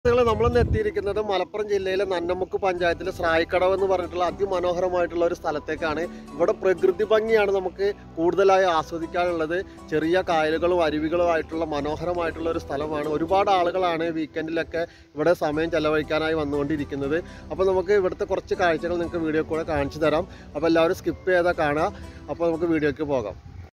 സുഹൃത്തുക്കളെ നമ്മളിന്ന് എത്തിയിരിക്കുന്നത് മലപ്പുറം ജില്ലയിലെ നന്നമുക്ക് പഞ്ചായത്തിലെ സ്രായിക്കടവ് എന്ന് പറഞ്ഞിട്ടുള്ള അതിമനോഹരമായിട്ടുള്ള ഒരു സ്ഥലത്തേക്കാണ് ഇവിടെ പ്രകൃതി ഭംഗിയാണ് നമുക്ക് കൂടുതലായി ആസ്വദിക്കാനുള്ളത് ചെറിയ കായലുകളും അരുവികളുമായിട്ടുള്ള മനോഹരമായിട്ടുള്ള ഒരു സ്ഥലമാണ് ഒരുപാട് ആളുകളാണ് വീക്കെൻഡിലൊക്കെ ഇവിടെ സമയം ചെലവഴിക്കാനായി വന്നുകൊണ്ടിരിക്കുന്നത് അപ്പോൾ നമുക്ക് ഇവിടുത്തെ കുറച്ച് കാഴ്ചകൾ നിങ്ങൾക്ക് വീഡിയോ കൂടെ കാണിച്ചു തരാം അപ്പോൾ എല്ലാവരും സ്കിപ്പ് ചെയ്താൽ കാണുക അപ്പോൾ നമുക്ക് വീഡിയോയ്ക്ക് പോകാം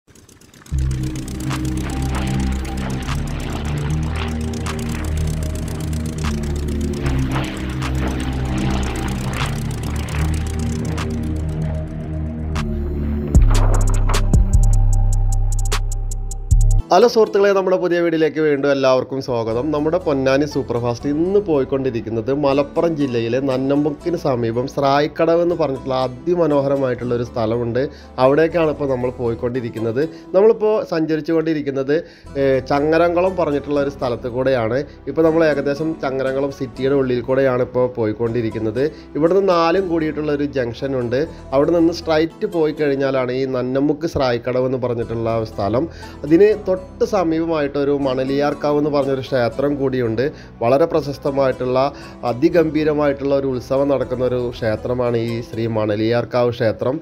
ഹലോ സുഹൃത്തുക്കളെ നമ്മുടെ പുതിയ വീഡിയോയിലേക്ക് വീണ്ടും എല്ലാവർക്കും സ്വാഗതം നമ്മുടെ പൊന്നാനി സൂപ്പർ ഫാസ്റ്റ് ഇന്ന് പോയിക്കൊണ്ടിരിക്കുന്നത് മലപ്പുറം ജില്ലയിലെ നന്നമ്പുക്കിന് സമീപം സ്രായിക്കടവ് എന്ന് പറഞ്ഞിട്ടുള്ള അതിമനോഹരമായിട്ടുള്ള ഒരു സ്ഥലമുണ്ട് അവിടേക്കാണ് ഇപ്പോൾ നമ്മൾ പോയിക്കൊണ്ടിരിക്കുന്നത് നമ്മളിപ്പോൾ സഞ്ചരിച്ചുകൊണ്ടിരിക്കുന്നത് ഏഹ്, ചങ്ങരംകുളം പറഞ്ഞിട്ടുള്ള ഒരു സ്ഥലത്ത് കൂടെയാണ് ഇപ്പോൾ നമ്മൾ ഏകദേശം ചങ്ങരംകുളം സിറ്റിയുടെ ഉള്ളിൽ കൂടെയാണ് ഇപ്പോൾ പോയിക്കൊണ്ടിരിക്കുന്നത് ഇവിടുന്ന് നാലും കൂടിയിട്ടുള്ള ഒരു ജംഗ്ഷൻ ഉണ്ട് അവിടെ നിന്ന് സ്ട്രൈറ്റ് പോയി കഴിഞ്ഞാലാണ് ഈ നന്നമുക്ക് സ്രായിക്കടവ് എന്ന് പറഞ്ഞിട്ടുള്ള സ്ഥലം അതിന് തൊട്ട് സമീപമായിട്ട് ഒരു മണലിയാർക്കാവ് എന്ന് പറഞ്ഞൊരു ക്ഷേത്രം കൂടിയുണ്ട് വളരെ പ്രശസ്തമായിട്ടുള്ള അതിഗംഭീരമായിട്ടുള്ള ഒരു ഉത്സവം നടക്കുന്ന ഒരു ക്ഷേത്രമാണ് ഈ ശ്രീ മണലിയാർക്കാവ് ക്ഷേത്രം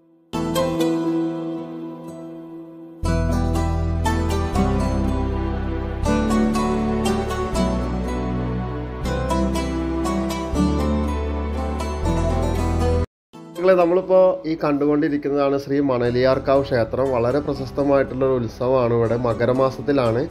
സുഹൃത്തുക്കളെ നമ്മളിപ്പോൾ ഈ കണ്ടുകൊണ്ടിരിക്കുന്നതാണ് ശ്രീ മണലിയാർക്കാവ് ക്ഷേത്രം വളരെ പ്രശസ്തമായിട്ടുള്ള ഒരു ഉത്സവമാണ് ഇവിടെ മകരമാസത്തിലാണ്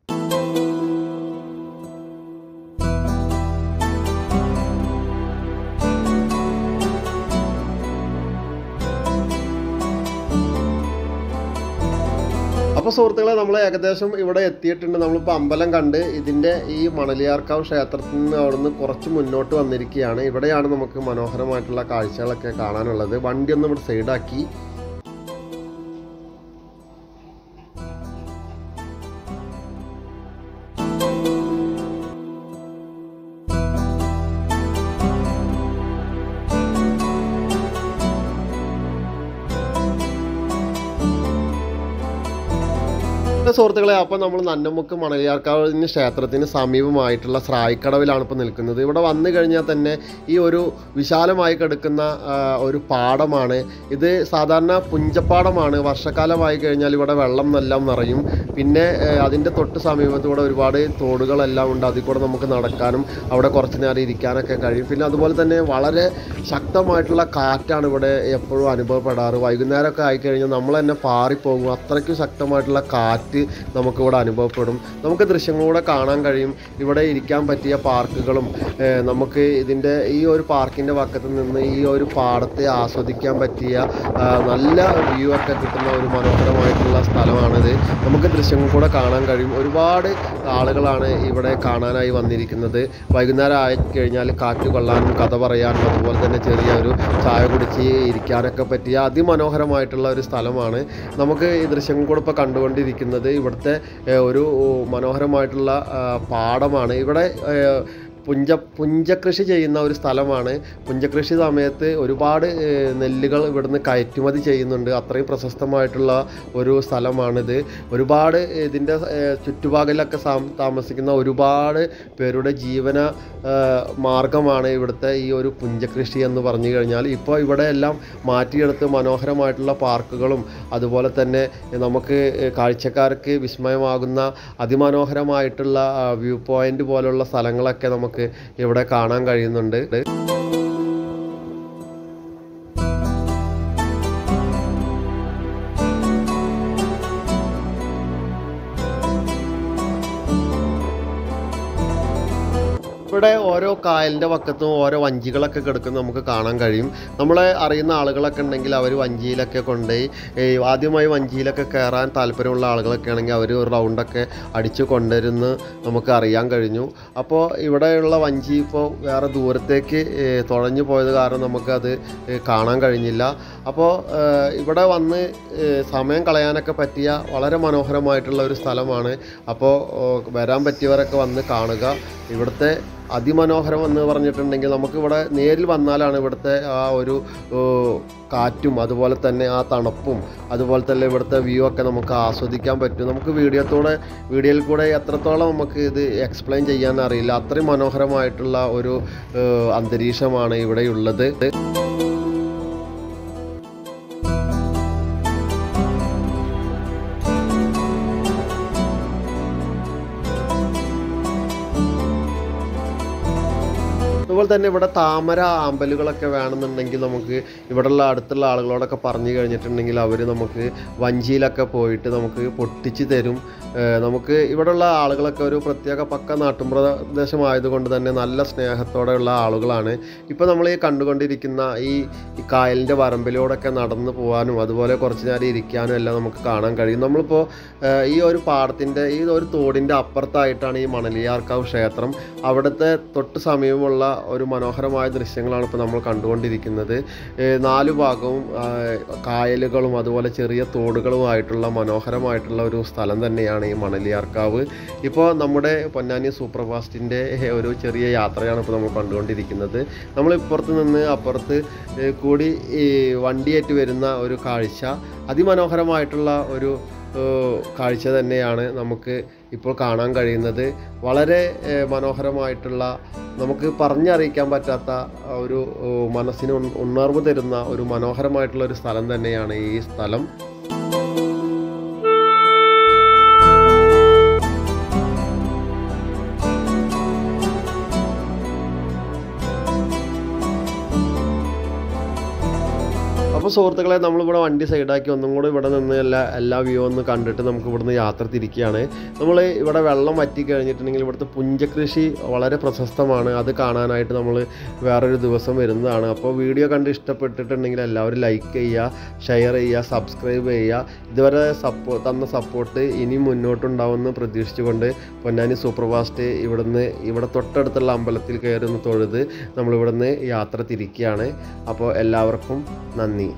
അപ്പോൾ സുഹൃത്തുക്കളെ നമ്മൾ ഏകദേശം ഇവിടെ എത്തിയിട്ടുണ്ട് നമ്മളിപ്പോൾ അമ്പലം കണ്ട് ഇതിൻ്റെ ഈ മണലിയാർക്കാവ് ക്ഷേത്രത്തിൽ നിന്ന് അവിടുന്ന് കുറച്ച് മുന്നോട്ട് വന്നിരിക്കുകയാണ് ഇവിടെയാണ് നമുക്ക് മനോഹരമായിട്ടുള്ള കാഴ്ചകളൊക്കെ കാണാനുള്ളത് വണ്ടി ഒന്ന് ഇവിടെ സൈഡാക്കി പിന്നെ സുഹൃത്തുക്കളെ അപ്പോൾ നമ്മൾ നന്നമുക്ക് മണലിയാർക്കാവിന് ക്ഷേത്രത്തിന് സമീപമായിട്ടുള്ള സ്രായിക്കടവിലാണ് ഇപ്പോൾ നിൽക്കുന്നത് ഇവിടെ വന്നു കഴിഞ്ഞാൽ തന്നെ ഈ ഒരു വിശാലമായി കിടക്കുന്ന ആ, ഒരു പാടമാണ് ഇത് സാധാരണ പുഞ്ചപ്പാടമാണ് വർഷക്കാലമായി കഴിഞ്ഞാൽ ഇവിടെ വെള്ളം എല്ലാം നിറയും പിന്നെ അതിൻ്റെ തൊട്ട് സമീപത്ത് കൂടെ ഒരുപാട് തോടുകളെല്ലാം ഉണ്ട് അതിൽ കൂടെ നമുക്ക് നടക്കാനും അവിടെ കുറച്ച് നേരം ഇരിക്കാനൊക്കെ കഴിയും പിന്നെ അതുപോലെ തന്നെ വളരെ ശക്തമായിട്ടുള്ള കാറ്റാണ് ഇവിടെ എപ്പോഴും അനുഭവപ്പെടാറ് വൈകുന്നേരമൊക്കെ ആയിക്കഴിഞ്ഞാൽ നമ്മൾ തന്നെ പാറിപ്പോകും അത്രയ്ക്കും ശക്തമായിട്ടുള്ള കാറ്റ് നമുക്കിവിടെ അനുഭവപ്പെടും നമുക്ക് ദൃശ്യങ്ങളൂടെ കാണാൻ കഴിയും ഇവിടെ ഇരിക്കാൻ പറ്റിയ പാർക്കുകളും ഏഹ്, നമുക്ക് ഇതിൻ്റെ ഈ ഒരു പാർക്കിൻ്റെ പക്കത്ത് നിന്ന് ഈ ഒരു പാടത്തെ ആസ്വദിക്കാൻ പറ്റിയ ആ, നല്ല വ്യൂ ഒക്കെ കിട്ടുന്ന ഒരു മനോഹരമായിട്ടുള്ള സ്ഥലമാണിത് നമുക്ക് ദൃശ്യങ്ങൾ കൂടെ കാണാൻ കഴിയും ഒരുപാട് ആളുകളാണ് ഇവിടെ കാണാനായി വന്നിരിക്കുന്നത് വൈകുന്നേരം ആയി കഴിഞ്ഞാൽ കാറ്റ് കൊള്ളാനും കഥ പറയാനും അതുപോലെ തന്നെ ചെറിയൊരു ചായ കുടിച്ച് ഇരിക്കാനൊക്കെ പറ്റിയ അതിമനോഹരമായിട്ടുള്ള ഒരു സ്ഥലമാണ് നമുക്ക് ഈ ദൃശ്യങ്ങൾ കൂടെ ഇപ്പോൾ കണ്ടുകൊണ്ടിരിക്കുന്നത് ഇവിടുത്തെ ഏഹ്, ഒരു മനോഹരമായിട്ടുള്ള ആ, പാടമാണ് ഇവിടെ ഏഹ്, പുഞ്ച പുഞ്ചകൃഷി ചെയ്യുന്ന ഒരു സ്ഥലമാണ് പുഞ്ചകൃഷി സമയത്ത് ഒരുപാട് ഏഹ്, നെല്ലുകൾ ഇവിടുന്ന് കയറ്റുമതി ചെയ്യുന്നുണ്ട് അത്രയും പ്രശസ്തമായിട്ടുള്ള ഒരു സ്ഥലമാണിത് ഒരുപാട് ഇതിൻ്റെ ഏഹ്, ചുറ്റുപാടിലൊക്കെ സാം- താമസിക്കുന്ന ഒരുപാട് പേരുടെ ജീവന ഏഹ്, മാർഗമാണ് ഇവിടുത്തെ ഈ ഒരു പുഞ്ചകൃഷി എന്ന് പറഞ്ഞു കഴിഞ്ഞാൽ ഇപ്പോൾ ഇവിടെ എല്ലാം മാറ്റിയെടുത്ത് മനോഹരമായിട്ടുള്ള പാർക്കുകളും അതുപോലെ തന്നെ നമുക്ക് കാഴ്ചക്കാർക്ക് വിസ്മയമാകുന്ന അതിമനോഹരമായിട്ടുള്ള വ്യൂ പോയിന്റ് പോലുള്ള സ്ഥലങ്ങളൊക്കെ നമുക്ക് ഇവിടെ കാണാൻ കഴിയുന്നുണ്ട് ഇവിടെ ഓരോ കായലിൻ്റെ പക്കത്തും ഓരോ വഞ്ചികളൊക്കെ കിടക്കുന്നത് നമുക്ക് കാണാൻ കഴിയും നമ്മളെ അറിയുന്ന ആളുകളൊക്കെ ഉണ്ടെങ്കിൽ അവർ വഞ്ചിയിലൊക്കെ കൊണ്ടുപോയി ഈ ആദ്യമായി വഞ്ചിയിലൊക്കെ കയറാൻ താല്പര്യമുള്ള ആളുകളൊക്കെ ആണെങ്കിൽ അവർ ഒരു റൗണ്ടൊക്കെ അടിച്ചു കൊണ്ടുവരുന്ന് നമുക്ക് അറിയാൻ കഴിഞ്ഞു അപ്പോൾ ഇവിടെയുള്ള വഞ്ചി ഇപ്പോൾ വേറെ ദൂരത്തേക്ക് ഏ, തുഴഞ്ഞു പോയത് കാരണം നമുക്കത് ഏ, കാണാൻ കഴിഞ്ഞില്ല അപ്പോൾ ഏഹ്, ഇവിടെ വന്ന് ഏഹ്, സമയം കളയാനൊക്കെ പറ്റിയ വളരെ മനോഹരമായിട്ടുള്ള ഒരു സ്ഥലമാണ് അപ്പോൾ ഓ, വരാൻ പറ്റിയവരൊക്കെ വന്ന് കാണുക ഇവിടുത്തെ അതിമനോഹരം എന്ന് പറഞ്ഞിട്ടുണ്ടെങ്കിൽ നമുക്കിവിടെ നേരിൽ വന്നാലാണ് ഇവിടുത്തെ ആ ഒരു ഓ, കാറ്റും അതുപോലെ തന്നെ ആ തണുപ്പും അതുപോലെ തന്നെ ഇവിടുത്തെ വ്യൂ ഒക്കെ നമുക്ക് ആസ്വദിക്കാൻ പറ്റും നമുക്ക് വീഡിയോത്തോടെ വീഡിയോയിൽ കൂടെ എത്രത്തോളം നമുക്ക് ഇത് എക്സ്പ്ലെയിൻ ചെയ്യാൻ അറിയില്ല അത്രയും മനോഹരമായിട്ടുള്ള ഒരു ഏഹ്, അന്തരീക്ഷമാണ് ഇവിടെയുള്ളത് അതുപോലെ തന്നെ ഇവിടെ താമര ആമ്പലുകളൊക്കെ വേണമെന്നുണ്ടെങ്കിൽ നമുക്ക് ഇവിടെയുള്ള അടുത്തുള്ള ആളുകളോടൊക്കെ പറഞ്ഞു കഴിഞ്ഞിട്ടുണ്ടെങ്കിൽ അവർ നമുക്ക് വഞ്ചിയിലൊക്കെ പോയിട്ട് നമുക്ക് പൊട്ടിച്ച് തരും ഏഹ് നമുക്ക് ഇവിടെയുള്ള ആളുകളൊക്കെ ഒരു പ്രത്യേക പക്ക നാട്ടുപ്രദേശമായതുകൊണ്ട് തന്നെ നല്ല സ്നേഹത്തോടെയുള്ള ആളുകളാണ് ഇപ്പോൾ നമ്മൾ ഈ കണ്ടുകൊണ്ടിരിക്കുന്ന ഈ ഈ കായലിൻ്റെ വരമ്പിലൂടെയൊക്കെ നടന്നു പോകാനും അതുപോലെ കുറച്ച് നേരം ഇരിക്കാനും എല്ലാം നമുക്ക് കാണാൻ കഴിയും നമ്മളിപ്പോൾ ഏഹ് ഈ ഒരു പാടത്തിൻ്റെ ഈ ഒരു തോടിൻ്റെ അപ്പുറത്തായിട്ടാണ് ഈ മണലിയാർക്കാവ് ക്ഷേത്രം അവിടുത്തെ തൊട്ട് സമീപമുള്ള ഒരു മനോഹരമായ ദൃശ്യങ്ങളാണ് ഇപ്പോൾ നമ്മൾ കണ്ടുകൊണ്ടിരിക്കുന്നത് ഏഹ് നാല് ഭാഗവും ആഹ് കായലുകളും അതുപോലെ ചെറിയ തോടുകളുമായിട്ടുള്ള മനോഹരമായിട്ടുള്ള ഒരു സ്ഥലം തന്നെയാണ് ഈ മണലിയാർക്കാവ് ഇപ്പോൾ നമ്മുടെ പൊന്നാനി സൂപ്പർ ഫാസ്റ്റിൻ്റെ ഒരു ചെറിയ യാത്രയാണ് ഇപ്പോൾ നമ്മൾ കണ്ടുകൊണ്ടിരിക്കുന്നത് നമ്മൾ ഇപ്പുറത്ത് നിന്ന് അപ്പുറത്ത് ഏഹ് കൂടി ഈ വണ്ടിയേറ്റ് വരുന്ന ഒരു കാഴ്ച അതിമനോഹരമായിട്ടുള്ള ഒരു ഏഹ് കാഴ്ച തന്നെയാണ് നമുക്ക് ഇപ്പോൾ കാണാൻ കഴിയുന്നത് വളരെ ഏഹ് മനോഹരമായിട്ടുള്ള നമുക്ക് പറഞ്ഞറിയിക്കാൻ പറ്റാത്ത ആ ഒരു ഏഹ് മനസ്സിന് ഉൺ- ഉണർവ് തരുന്ന ഒരു മനോഹരമായിട്ടുള്ള ഒരു സ്ഥലം തന്നെയാണ് ഈ സ്ഥലം അപ്പോൾ സുഹൃത്തുക്കളെ നമ്മളിവിടെ വണ്ടി സൈഡാക്കി ഒന്നും കൂടി ഇവിടെ നിന്ന് എല്ലാ എല്ലാ വ്യൂ ഒന്ന് കണ്ടിട്ട് നമുക്ക് ഇവിടുന്ന് യാത്ര തിരിക്കുകയാണ് നമ്മൾ ഇവിടെ വെള്ളം വറ്റി കഴിഞ്ഞിട്ടുണ്ടെങ്കിൽ ഇവിടുത്തെ പുഞ്ചകൃഷി വളരെ പ്രശസ്തമാണ് അത് കാണാനായിട്ട് നമ്മൾ വേറൊരു ദിവസം വരുന്നതാണ് അപ്പോൾ വീഡിയോ കണ്ട് ഇഷ്ടപ്പെട്ടിട്ടുണ്ടെങ്കിൽ എല്ലാവരും ലൈക്ക് ചെയ്യുക ഷെയർ ചെയ്യുക സബ്സ്ക്രൈബ് ചെയ്യുക ഇതുവരെ സപ്പോ തന്ന സപ്പോർട്ട് ഇനി മുന്നോട്ടുണ്ടാവുമെന്ന് പ്രതീക്ഷിച്ചുകൊണ്ട് പൊന്നാനി സൂപ്പർ ഫാസ്റ്റ് ഇവിടുന്ന് ഇവിടെ തൊട്ടടുത്തുള്ള അമ്പലത്തിൽ കയറുന്ന തൊഴുത് നമ്മളിവിടുന്ന് യാത്ര തിരിക്കുകയാണ് അപ്പോൾ എല്ലാവർക്കും നന്ദി